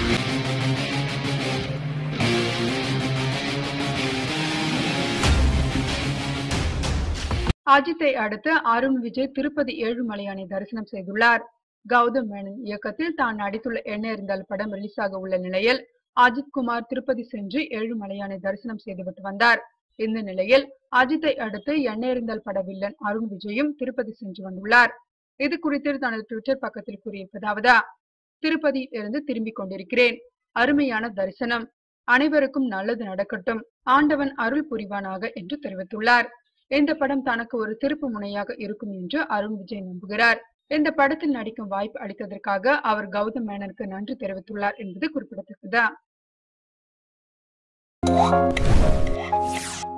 அஜித்தை அடுத்து அருண் விஜய் திருப்பதி ஏழுமலையானை தரிசனம் செய்துள்ளார் கௌதம் மேனன் இயக்கத்தில் தான் நடித்துள்ள என்ன இருந்தால் படம் ரிலீஸ் ஆக உள்ள நிலையில் அஜித் குமார் திருப்பதி சென்று ஏழுமலையானை தரிசனம் செய்துவிட்டு வந்தார் இந்த நிலையில் அஜித்தை அடுத்து என்ன இருந்தால் பட வில்லன் அருண் விஜயும் திருப்பதி சென்று வந்துள்ளார் இது குறித்து தனது ட்விட்டர் பக்கத்தில் கூறியிருப்பதாவது திருப்பதியில் இருந்து திரும்பிக் கொண்டிருக்கிறேன் அருமையான தரிசனம் அனைவருக்கும் நல்லது நடக்கட்டும் ஆண்டவன் அருள் புரிவானாக என்று தெரிவித்துள்ளார் இந்த படம் தனக்கு ஒரு திருப்பு முனையாக இருக்கும் என்று அருண் விஜய் நம்புகிறார் இந்த படத்தில் நடிக்கும் வாய்ப்பு அளித்ததற்காக அவர் கௌதம் மேனனுக்கு நன்றி தெரிவித்துள்ளார் என்பது குறிப்பிடத்தக்கது